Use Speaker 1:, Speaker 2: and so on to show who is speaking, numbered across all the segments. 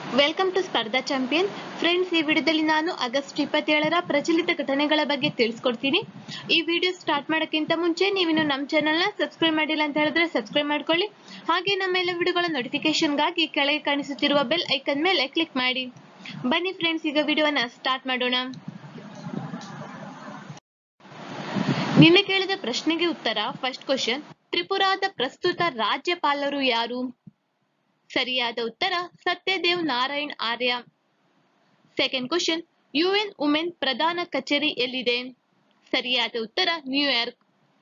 Speaker 1: welcome to Spardha champion friends ಈ ವಿಡಿಯೋದಲ್ಲಿ ನಾನು ಆಗಸ್ಟ್ ಇಪ್ಪತ್ತೇಳರ ಪ್ರಚಲಿತ ಘಟನೆಗಳ ಬಗ್ಗೆ ತಿಳಿಸ್ಕೊಡ್ತೀನಿ ಈ ವಿಡಿಯೋ ಸ್ಟಾರ್ಟ್ ಮಾಡೋಕ್ಕಿಂತ ಮುಂಚೆ ನೀವಿನ್ನು ನಮ್ಮ ಚಾನಲ್ನ ಸಬ್ಸ್ಕ್ರೈಬ್ ಮಾಡಿಲ್ಲ ಅಂತ ಹೇಳಿದ್ರೆ ಸಬ್ಸ್ಕ್ರೈಬ್ ಮಾಡ್ಕೊಳ್ಳಿ ಹಾಗೆ ನಮ್ಮ ಎಲ್ಲ ವಿಡಿಯೋಗಳ ನೋಟಿಫಿಕೇಶನ್ಗಾಗಿ ಕೆಳಗೆ ಕಾಣಿಸುತ್ತಿರುವ ಬೆಲ್ ಐಕನ್ ಮೇಲೆ ಕ್ಲಿಕ್ ಮಾಡಿ ಬನ್ನಿ ಫ್ರೆಂಡ್ಸ್ ಈಗ ವಿಡಿಯೋನ ಸ್ಟಾರ್ಟ್ ಮಾಡೋಣ ನಿನ್ನೆ ಕೇಳಿದ ಪ್ರಶ್ನೆಗೆ ಉತ್ತರ ಫಸ್ಟ್ ಕ್ವಶನ್ ತ್ರಿಪುರಾದ ಪ್ರಸ್ತುತ ರಾಜ್ಯಪಾಲರು ಯಾರು ಸರಿಯಾದ ಉತ್ತರ Satyadev Narayan Arya second question UN women ಪ್ರಧಾನ ಕಚೇರಿ ಎಲ್ಲಿದೆ ಸರಿಯಾದ ಉತ್ತರ ನ್ಯೂಯಾರ್ಕ್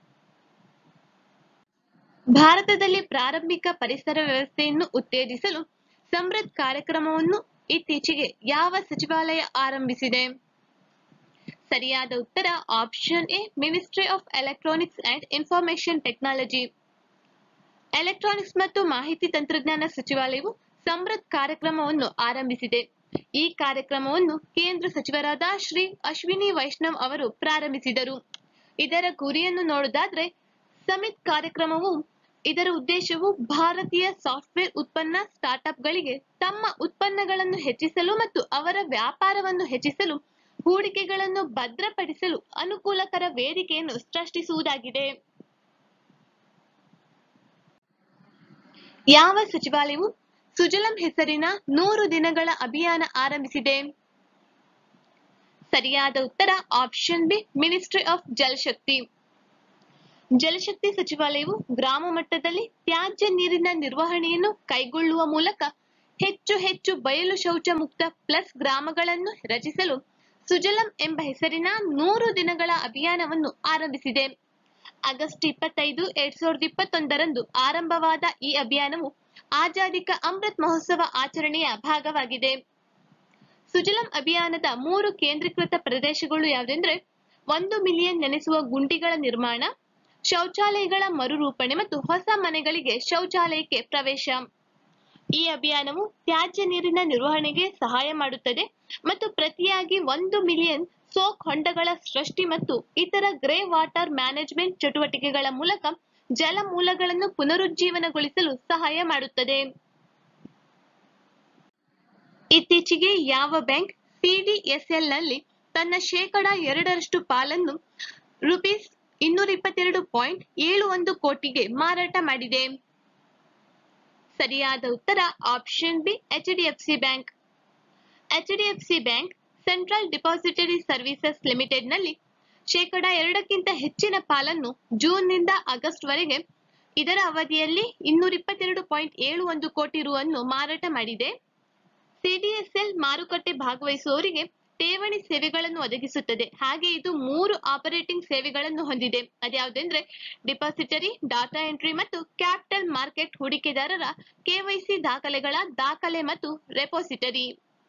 Speaker 1: ಭಾರತದಲ್ಲಿ ಪ್ರಾರಂಭಿಕ ಪರಿಸರ ವ್ಯವಸ್ಥೆಯನ್ನು ಉತ್ತೇಜಿಸಲು ಸಮೃದ್ಧ ಕಾರ್ಯಕ್ರಮವನ್ನು ಇತ್ತೀಚೆಗೆ ಯಾವ ಸಚಿವಾಲಯ ಆರಂಭಿಸಿದೆ ಸರಿಯಾದ ಉತ್ತರ option A ministry of electronics and information technology electronics ಮತ್ತು ಮಾಹಿತಿ ತಂತ್ರಜ್ಞಾನ ಸಚಿವಾಲಯವು ಸಮೃದ್ಧ ಕಾರ್ಯಕ್ರಮವನ್ನು ಆರಂಭಿಸಿದೆ ಈ ಕಾರ್ಯಕ್ರಮವನ್ನು ಕೇಂದ್ರ ಸಚಿವರಾದ ಶ್ರೀ ಅಶ್ವಿನಿ ವೈಷ್ಣವ್ ಅವರು ಪ್ರಾರಂಭಿಸಿದರು ಇದರ ಗುರಿಯನ್ನು ನೋಡುವುದಾದ್ರೆ ಸಮಿತ್ ಕಾರ್ಯಕ್ರಮವು ಇದರ ಉದ್ದೇಶವು ಭಾರತೀಯ ಸಾಫ್ಟ್ವೇರ್ ಉತ್ಪನ್ನ ಸ್ಟಾರ್ಟ್ಅಪ್ಗಳಿಗೆ ತಮ್ಮ ಉತ್ಪನ್ನಗಳನ್ನು ಹೆಚ್ಚಿಸಲು ಮತ್ತು ಅವರ ವ್ಯಾಪಾರವನ್ನು ಹೆಚ್ಚಿಸಲು ಹೂಡಿಕೆಗಳನ್ನು ಭದ್ರಪಡಿಸಲು ಅನುಕೂಲಕರ ವೇದಿಕೆಯನ್ನು ಸೃಷ್ಟಿಸುವುದಾಗಿದೆ ಯಾವ ಸಚಿವಾಲಯವು ಸುಜಲಂ ಹೆಸರಿನ ನೂರು ದಿನಗಳ ಅಭಿಯಾನ ಆರಂಭಿಸಿದೆ ಸರಿಯಾದ ಉತ್ತರ option B ministry of Jal Shakti Jal Shakti ಸಚಿವಾಲಯವು ಗ್ರಾಮ ಮಟ್ಟದಲ್ಲಿ ತ್ಯಾಜ್ಯ ನೀರಿನ ನಿರ್ವಹಣೆಯನ್ನು ಕೈಗೊಳ್ಳುವ ಮೂಲಕ ಹೆಚ್ಚು ಹೆಚ್ಚು ಬಯಲು ಶೌಚ ಮುಕ್ತ ಪ್ಲಸ್ ಗ್ರಾಮಗಳನ್ನು ರಚಿಸಲು ಸುಜಲಂ ಎಂಬ ಹೆಸರಿನ ನೂರು ದಿನಗಳ ಅಭಿಯಾನವನ್ನು ಆರಂಭಿಸಿದೆ ಆಗಸ್ಟ್ ಇಪ್ಪತ್ತೈದು ಎರಡ್ ಸಾವಿರದ ಇಪ್ಪತ್ತೊಂದರಂದು ಆರಂಭವಾದ ಈ ಅಭಿಯಾನವು ಆಜಾದಿ ಕಾ ಅಮೃತ್ ಮಹೋತ್ಸವ ಆಚರಣೆಯ ಭಾಗವಾಗಿದೆ ಸುಜಲಂ ಅಭಿಯಾನದ ಮೂರು ಕೇಂದ್ರೀಕೃತ ಪ್ರದೇಶಗಳು ಯಾವುದೆಂದ್ರೆ ಒಂದು ಮಿಲಿಯನ್ ನೆನೆಸುವ ಗುಂಡಿಗಳ ನಿರ್ಮಾಣ ಶೌಚಾಲಯಗಳ ಮರುರೂಪಣೆ ಮತ್ತು ಹೊಸ ಮನೆಗಳಿಗೆ ಶೌಚಾಲಯಕ್ಕೆ ಪ್ರವೇಶ ಈ ಅಭಿಯಾನವು ತ್ಯಾಜ್ಯ ನೀರಿನ ನಿರ್ವಹಣೆಗೆ ಸಹಾಯ ಮಾಡುತ್ತದೆ ಮತ್ತು ಪ್ರತಿಯಾಗಿ ಒಂದು ಮಿಲಿಯನ್ ಸೋಕ್ ಹೊಂಡಗಳ ಸೃಷ್ಟಿ ಮತ್ತು ಇತರ ಗ್ರೇ ವಾಟರ್ ಮ್ಯಾನೇಜ್ಮೆಂಟ್ ಚಟುವಟಿಕೆಗಳ ಮೂಲಕ ಜಲ ಮೂಲಗಳನ್ನು ಪುನರುಜ್ಜೀವನಗೊಳಿಸಲು ಸಹಾಯ ಮಾಡುತ್ತದೆ ಇತ್ತೀಚೆಗೆ ಯಾವ ಬ್ಯಾಂಕ್ ಸಿಡಿಎಸ್ಎಲ್ ನಲ್ಲಿ ತನ್ನ ಶೇಕಡ ಎರಡರಷ್ಟು ಪಾಲನ್ನು ರುಪೀಸ್ ಇನ್ನೂರ ಇಪ್ಪತ್ತೆರಡು ಪಾಯಿಂಟ್ ಏಳು ಒಂದು ಕೋಟಿಗೆ ಮಾರಾಟ ಮಾಡಿದೆ ಸರಿಯಾದ ಉತ್ತರ option B HDFC bank HDFC bank central depository services limited ನಲ್ಲಿ ಶೇಕಡ ಎರಡಕ್ಕಿಂತ ಹೆಚ್ಚಿನ ಪಾಲನ್ನು ಜೂನ್ ನಿಂದ ಆಗಸ್ಟ್ ವರೆಗೆ ಇದರ ಅವಧಿಯಲ್ಲಿ ಇನ್ನೂರ ಇಪ್ಪತ್ತೆರಡು ಪಾಯಿಂಟ್ ಏಳು ಒಂದು ಕೋಟಿ ರು ಅನ್ನು ಮಾರಾಟ ಮಾಡಿದೆ ಸಿಡಿಎಸ್ಎಲ್ ಮಾರುಕಟ್ಟೆ ಭಾಗವಹಿಸುವವರಿಗೆ ಠೇವಣಿ ಸೇವೆಗಳನ್ನು ಒದಗಿಸುತ್ತದೆ ಹಾಗೆ ಇದು ಮೂರು ಆಪರೇಟಿಂಗ್ ಸೇವೆಗಳನ್ನು ಹೊಂದಿದೆ ಅದ್ಯಾವುದೆಂದ್ರೆ ಡಿಪಾಸಿಟರಿ ಡಾಟಾ ಎಂಟ್ರಿ ಮತ್ತು ಕ್ಯಾಪಿಟಲ್ ಮಾರ್ಕೆಟ್ ಹೂಡಿಕೆದಾರರ ಕೆವೈಸಿ ದಾಖಲೆಗಳ ದಾಖಲೆ ಮತ್ತು ರೆಪೋಸಿಟರಿ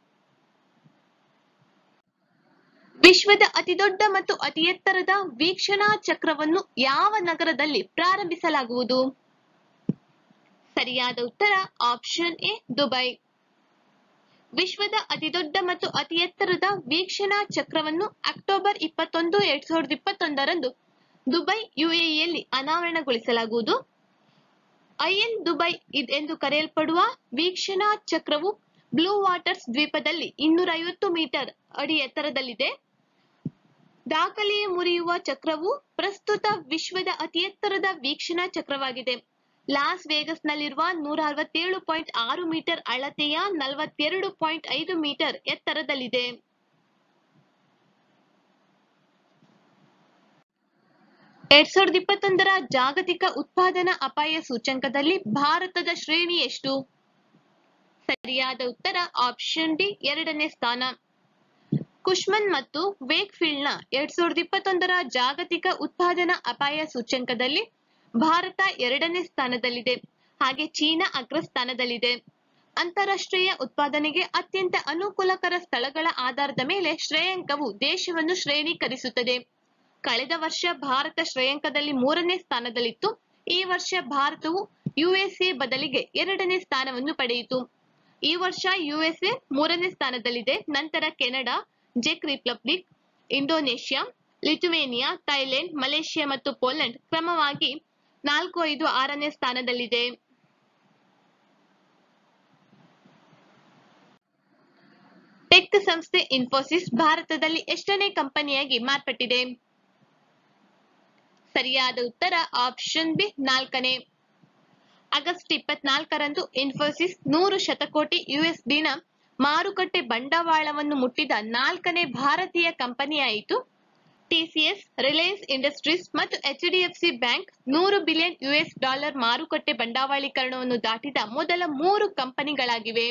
Speaker 1: ವಿಶ್ವದ ಅತಿದೊಡ್ಡ ಮತ್ತು ಅತಿ ಎತ್ತರದ ವೀಕ್ಷಣಾ ಚಕ್ರವನ್ನು ಯಾವ ನಗರದಲ್ಲಿ ಪ್ರಾರಂಭಿಸಲಾಗುವುದು ಸರಿಯಾದ ಉತ್ತರ ಆಪ್ಷನ್ ಎ ದುಬೈ ವಿಶ್ವದ ಅತಿದೊಡ್ಡ ಮತ್ತು ಅತಿ ಎತ್ತರದ ವೀಕ್ಷಣಾ ಚಕ್ರವನ್ನು ಅಕ್ಟೋಬರ್ ಇಪ್ಪತ್ತೊಂದು ಎರಡ್ ಸಾವಿರದ ಇಪ್ಪತ್ತೊಂದರಂದು ದುಬೈ ಯುಎಇಯಲ್ಲಿ ಅನಾವರಣಗೊಳಿಸಲಾಗುವುದು ಐಎನ್ ದುಬೈ ಎಂದು ಕರೆಯಲ್ಪಡುವ ವೀಕ್ಷಣಾ ಚಕ್ರವು ಬ್ಲೂ ವಾಟರ್ಸ್ ದ್ವೀಪದಲ್ಲಿ ಇನ್ನೂರ ಐವತ್ತು ಮೀಟರ್ ಅಡಿ ಎತ್ತರದಲ್ಲಿದೆ ದಾಖಲೆಯ ಮುರಿಯುವ ಚಕ್ರವು ಪ್ರಸ್ತುತ ವಿಶ್ವದ ಅತಿ ಎತ್ತರದ ವೀಕ್ಷಣಾ ಚಕ್ರವಾಗಿದೆ ಲಾಸ್ ವೇಗಸ್ನಲ್ಲಿರುವ ನೂರ ಅರವತ್ತೇಳು ಪಾಯಿಂಟ್ ಆರು ಮೀಟರ್ ಅಳತೆಯ ನಲವತ್ತೆರಡು ಪಾಯಿಂಟ್ ಐದು ಮೀಟರ್ ಎತ್ತರದಲ್ಲಿದೆ ಎರಡ್ ಸಾವಿರದ ಇಪ್ಪತ್ತೊಂದರ ಜಾಗತಿಕ ಉತ್ಪಾದನಾ ಅಪಾಯ ಸೂಚ್ಯಂಕದಲ್ಲಿ ಭಾರತದ ಶ್ರೇಣಿ ಎಷ್ಟು ಸರಿಯಾದ ಉತ್ತರ ಆಪ್ಷನ್ ಡಿ ಎರಡನೇ ಸ್ಥಾನ ಕುಶ್ಮನ್ ಮತ್ತು ವೇಕ್ಫೀಲ್ಡ್ ನ ಎರಡ್ ಸಾವಿರದ ಇಪ್ಪತ್ತೊಂದರ ಜಾಗತಿಕ ಉತ್ಪಾದನಾ ಅಪಾಯ ಸೂಚ್ಯಂಕದಲ್ಲಿ ಭಾರತ ಎರಡನೇ ಸ್ಥಾನದಲ್ಲಿದೆ ಹಾಗೆ ಚೀನಾ ಅಗ್ರಸ್ಥಾನದಲ್ಲಿದೆ ಅಂತಾರಾಷ್ಟ್ರೀಯ ಉತ್ಪಾದನೆಗೆ ಅತ್ಯಂತ ಅನುಕೂಲಕರ ಸ್ಥಳಗಳ ಆಧಾರದ ಮೇಲೆ ಶ್ರೇಯಾಂಕವು ದೇಶವನ್ನು ಶ್ರೇಣೀಕರಿಸುತ್ತದೆ ಕಳೆದ ವರ್ಷ ಭಾರತ ಶ್ರೇಯಾಂಕದಲ್ಲಿ ಮೂರನೇ ಸ್ಥಾನದಲ್ಲಿತ್ತು ಈ ವರ್ಷ ಭಾರತವು ಯುಎಸ್ಎ ಬದಲಿಗೆ ಎರಡನೇ ಸ್ಥಾನವನ್ನು ಪಡೆಯಿತು ಈ ವರ್ಷ ಯುಎಸ್ಎ ಮೂರನೇ ಸ್ಥಾನದಲ್ಲಿದೆ ನಂತರ ಕೆನಡಾ ಜೆಕ್ Republic Indonesia Lithuania Thailand Malaysia ಮತ್ತು ಪೋಲೆಂಡ್ ಕ್ರಮವಾಗಿ ನಾಲ್ಕು ಐದು ಆರನೇ ಸ್ಥಾನದಲ್ಲಿದೆ ಟೆಕ್ ಸಂಸ್ಥೆ ಇನ್ಫೋಸಿಸ್ ಭಾರತದಲ್ಲಿ ಎಷ್ಟನೇ ಕಂಪನಿಯಾಗಿ ಮಾರ್ಪಟ್ಟಿದೆ ಸರಿಯಾದ ಉತ್ತರ ಆಪ್ಷನ್ ಬಿ ನಾಲ್ಕನೇ ಆಗಸ್ಟ್ ಇಪ್ಪತ್ನಾಲ್ಕರಂದು ಇನ್ಫೋಸಿಸ್ ನೂರು ಶತಕೋಟಿ ಯುಎಸ್ಡಿನ ಮಾರುಕಟ್ಟೆ ಬಂಡವಾಳವನ್ನು ಮುಟ್ಟಿದ ನಾಲ್ಕನೇ ಭಾರತೀಯ ಕಂಪನಿಯಾಯಿತು ಟಿಸಿಎಸ್ ರಿಲಯನ್ಸ್ ಇಂಡಸ್ಟ್ರೀಸ್ ಮತ್ತು ಎಚ್ಡಿಎಫ್ಸಿ ಬ್ಯಾಂಕ್ ನೂರು ಬಿಲಿಯನ್ ಯುಎಸ್ ಡಾಲರ್ ಮಾರುಕಟ್ಟೆ ಬಂಡವಾಳೀಕರಣವನ್ನು ದಾಟಿದ ಮೊದಲ ಮೂರು ಕಂಪನಿಗಳಾಗಿವೆ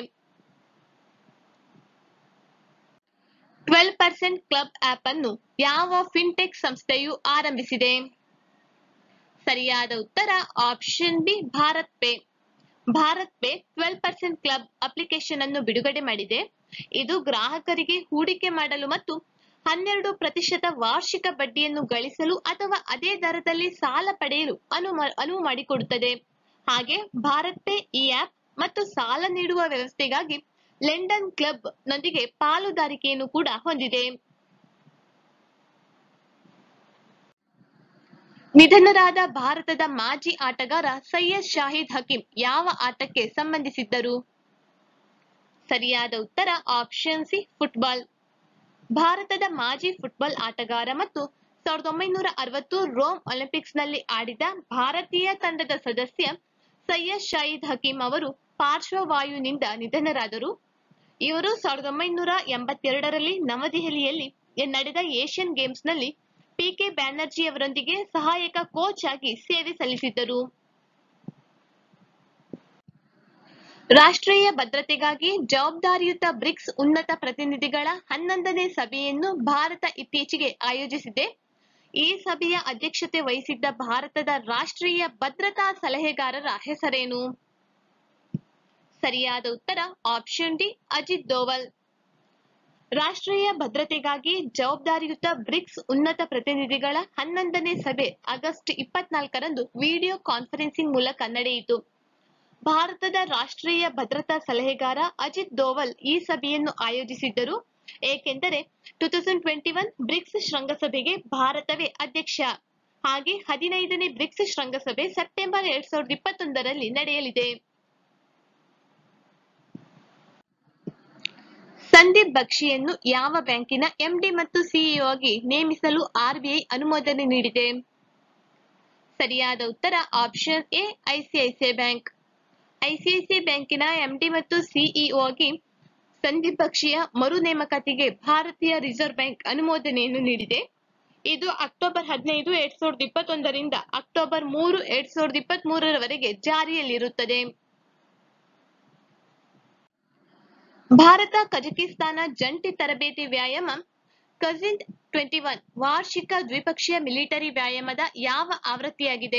Speaker 1: ಟ್ವೆಲ್ ಪರ್ಸೆಂಟ್ ಕ್ಲಬ್ ಆಪ್ ಅನ್ನು ಯಾವ ಫಿನ್ಟೆಕ್ ಸಂಸ್ಥೆಯು ಆರಂಭಿಸಿದೆ ಸರಿಯಾದ ಉತ್ತರ option B BharatPe BharatPe twelve percent club application ಅನ್ನು ಬಿಡುಗಡೆ ಮಾಡಿದೆ ಇದು ಗ್ರಾಹಕರಿಗೆ ಹೂಡಿಕೆ ಮಾಡಲು ಮತ್ತು ಹನ್ನೆರಡು ಪ್ರತಿಶತ ವಾರ್ಷಿಕ ಬಡ್ಡಿಯನ್ನು ಗಳಿಸಲು ಅಥವಾ ಅದೇ ದರದಲ್ಲಿ ಸಾಲ ಪಡೆಯಲು ಅನುವು ಅನುವು ಮಾಡಿಕೊಡುತ್ತದೆ ಹಾಗೆ ಭಾರತ್ ಪೇ ಈ ಆಪ್ ಮತ್ತು ಸಾಲ ನೀಡುವ ವ್ಯವಸ್ಥೆಗಾಗಿ ಲೆಂಡನ್ ಕ್ಲಬ್ ನೊಂದಿಗೆ ಪಾಲುದಾರಿಕೆಯನ್ನು ಕೂಡ ಹೊಂದಿದೆ ನಿಧನರಾದ ಭಾರತದ ಮಾಜಿ ಆಟಗಾರ ಸೈಯದ್ ಶಾಹಿದ್ ಹಕೀಂ ಯಾವ ಆಟಕ್ಕೆ ಸಂಬಂಧಿಸಿದ್ದರು ಸರಿಯಾದ ಉತ್ತರ ಆಪ್ಷನ್ ಸಿ ಫುಟ್ಬಾಲ್ ಭಾರತದ ಮಾಜಿ ಫುಟ್ಬಾಲ್ ಆಟಗಾರ ಮತ್ತು ಸಾವಿರದ ಒಂಬೈನೂರ ಅರವತ್ತು ರೋಮ್ ಒಲಿಂಪಿಕ್ಸ್ನಲ್ಲಿ ಆಡಿದ ಭಾರತೀಯ ತಂಡದ ಸದಸ್ಯ ಸೈಯದ್ ಶಾಹಿದ್ ಹಕೀಂ ಅವರು ಪಾರ್ಶ್ವವಾಯುವಿನಿಂದ ನಿಧನರಾದರು ಇವರು ಸಾವಿರದ ಒಂಬೈನೂರ ಎಂಬತ್ತೆರಡರಲ್ಲಿ ನವದೆಹಲಿಯಲ್ಲಿ ನಡೆದ ಏಷ್ಯನ್ ಗೇಮ್ಸ್ನಲ್ಲಿ ಪಿಕೆ ಬ್ಯಾನರ್ಜಿ ಅವರೊಂದಿಗೆ ಸಹಾಯಕ ಕೋಚ್ ಆಗಿ ಸೇವೆ ಸಲ್ಲಿಸಿದ್ದರು ರಾಷ್ಟ್ರೀಯ ಭದ್ರತೆಗಾಗಿ ಜವಾಬ್ದಾರಿಯುತ ಬ್ರಿಕ್ಸ್ ಉನ್ನತ ಪ್ರತಿನಿಧಿಗಳ ಹನ್ನೊಂದನೇ ಸಭೆಯನ್ನು ಭಾರತ ಇತ್ತೀಚೆಗೆ ಆಯೋಜಿಸಿದೆ ಈ ಸಭೆಯ ಅಧ್ಯಕ್ಷತೆ ವಹಿಸಿದ್ದ ಭಾರತದ ರಾಷ್ಟ್ರೀಯ ಭದ್ರತಾ ಸಲಹೆಗಾರರ ಹೆಸರೇನು ಸರಿಯಾದ ಉತ್ತರ ಆಪ್ಷನ್ ಡಿ ಅಜಿತ್ ದೋವಲ್ ರಾಷ್ಟ್ರೀಯ ಭದ್ರತೆಗಾಗಿ ಜವಾಬ್ದಾರಿಯುತ ಬ್ರಿಕ್ಸ್ ಉನ್ನತ ಪ್ರತಿನಿಧಿಗಳ ಹನ್ನೊಂದನೇ ಸಭೆ ಆಗಸ್ಟ್ ಇಪ್ಪತ್ನಾಲ್ಕರಂದು ವಿಡಿಯೋ ಕಾನ್ಫರೆನ್ಸಿಂಗ್ ಮೂಲಕ ನಡೆಯಿತು ಭಾರತದ ರಾಷ್ಟ್ರೀಯ ಭದ್ರತಾ ಸಲಹೆಗಾರ ಅಜಿತ್ ದೋವಲ್ ಈ ಸಭೆಯನ್ನು ಆಯೋಜಿಸಿದ್ದರು ಏಕೆಂದರೆ two thousand twenty one BRICS ಶೃಂಗಸಭೆಗೆ ಭಾರತವೇ ಅಧ್ಯಕ್ಷ ಹಾಗೆ ಹದಿನೈದನೇ ಬ್ರಿಕ್ಸ್ ಶೃಂಗಸಭೆ ಸೆಪ್ಟೆಂಬರ್ ಎರಡ್ ಸಾವಿರದ ಇಪ್ಪತ್ತೊಂದರಲ್ಲಿ ನಡೆಯಲಿದೆ ಸಂದೀಪ್ ಬಕ್ಷಿಯನ್ನು ಯಾವ ಬ್ಯಾಂಕಿನ ಎಂಡಿ ಮತ್ತು ಸಿಇಒ ಆಗಿ ನೇಮಿಸಲು ಆರ್ಬಿಐ ಅನುಮೋದನೆ ನೀಡಿದೆ ಸರಿಯಾದ ಉತ್ತರ option A ICICI bank ICICI ಬ್ಯಾಂಕಿನ ಎಂಡಿ ಮತ್ತು ಸಿಇಒ ಆಗಿ ಸಂದೀಪ್ ಬಕ್ಷಿಯ ಮರು ನೇಮಕಾತಿಗೆ ಭಾರತೀಯ ರಿಸರ್ವ್ ಬ್ಯಾಂಕ್ ಅನುಮೋದನೆಯನ್ನು ನೀಡಿದೆ ಇದು ಅಕ್ಟೋಬರ್ ಹದಿನೈದು ಎರಡ್ ಸಾವಿರದ ಇಪ್ಪತ್ತೊಂದರಿಂದ ಅಕ್ಟೋಬರ್ ಮೂರು ಎರಡ್ ಸಾವಿರದ ಇಪ್ಪತ್ತ್ ಮೂರರವರೆಗೆ ಜಾರಿಯಲ್ಲಿರುತ್ತದೆ ಭಾರತ ಕಜಕಿಸ್ತಾನ ಜಂಟಿ ತರಬೇತಿ ವ್ಯಾಯಾಮ ಕಜಿನ್ ಟ್ವೆಂಟಿ ಒನ್ ವಾರ್ಷಿಕ ದ್ವಿಪಕ್ಷೀಯ ಮಿಲಿಟರಿ ವ್ಯಾಯಾಮದ ಯಾವ ಆವೃತ್ತಿಯಾಗಿದೆ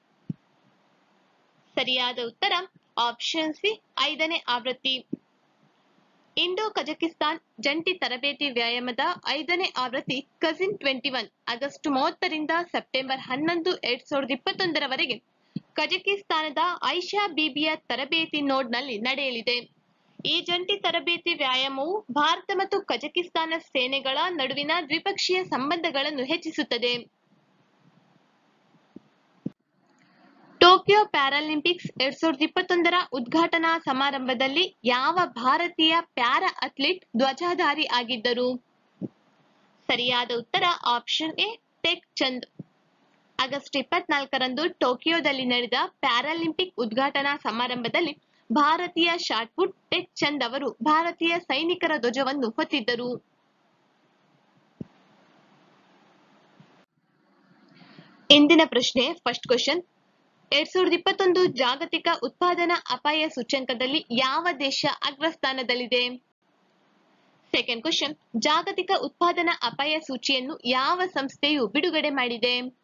Speaker 1: ಸರಿಯಾದ ಉತ್ತರ ಆಪ್ಷನ್ ಸಿ ಐದನೇ ಆವೃತ್ತಿ ಇಂಡೋ ಕಜಕಿಸ್ತಾನ್ ಜಂಟಿ ತರಬೇತಿ ವ್ಯಾಯಾಮದ ಐದನೇ ಆವೃತ್ತಿ ಕಜಿನ್ ಟ್ವೆಂಟಿ ಒನ್ ಆಗಸ್ಟ್ ಮೂವತ್ತರಿಂದ ಸೆಪ್ಟೆಂಬರ್ ಹನ್ನೊಂದು ಎರಡ್ ಸಾವಿರದ ಇಪ್ಪತ್ತೊಂದರವರೆಗೆ ಕಜಕಿಸ್ತಾನದ ಐಷಾ ಬೀಬಿಯ ತರಬೇತಿ ನೋಡ್ನಲ್ಲಿ ನಡೆಯಲಿದೆ ಈ ಜಂಟಿ ತರಬೇತಿ ವ್ಯಾಯಾಮವು ಭಾರತ ಮತ್ತು ಕಜಕಿಸ್ತಾನ ಸೇನೆಗಳ ನಡುವಿನ ದ್ವಿಪಕ್ಷೀಯ ಸಂಬಂಧಗಳನ್ನು ಹೆಚ್ಚಿಸುತ್ತದೆ ಟೋಕಿಯೋ ಪ್ಯಾರಾಲಿಂಪಿಕ್ಸ್ ಎರಡ್ ಸಾವಿರದ ಇಪ್ಪತ್ತೊಂದರ ಉದ್ಘಾಟನಾ ಸಮಾರಂಭದಲ್ಲಿ ಯಾವ ಭಾರತೀಯ ಪ್ಯಾರಾ ಅಥ್ಲೀಟ್ ಧ್ವಜಾಧಾರಿ ಆಗಿದ್ದರು ಸರಿಯಾದ ಉತ್ತರ option A Tek Chand August ಇಪ್ಪತ್ನಾಲ್ಕರಂದು ಟೋಕಿಯೋದಲ್ಲಿ ನಡೆದ ಪ್ಯಾರಾಲಿಂಪಿಕ್ ಉದ್ಘಾಟನಾ ಸಮಾರಂಭದಲ್ಲಿ ಭಾರತೀಯ ಶಾಟ್ಪುಟ್ ಟೆಕ್ ಚಂದ್ ಅವರು ಭಾರತೀಯ ಸೈನಿಕರ ಧ್ವಜವನ್ನು ಹೊತ್ತಿದ್ದರು ಇಂದಿನ ಪ್ರಶ್ನೆ ಫಸ್ಟ್ ಕ್ವಶನ್ ಎರಡ್ ಸಾವಿರದ ಇಪ್ಪತ್ತೊಂದು ಜಾಗತಿಕ ಉತ್ಪಾದನಾ ಅಪಾಯ ಸೂಚ್ಯಂಕದಲ್ಲಿ ಯಾವ ದೇಶ ಅಗ್ರಸ್ಥಾನದಲ್ಲಿದೆ ಸೆಕೆಂಡ್ ಕ್ವಶನ್ ಜಾಗತಿಕ ಉತ್ಪಾದನಾ ಅಪಾಯ ಸೂಚಿಯನ್ನು ಯಾವ ಸಂಸ್ಥೆಯು ಬಿಡುಗಡೆ ಮಾಡಿದೆ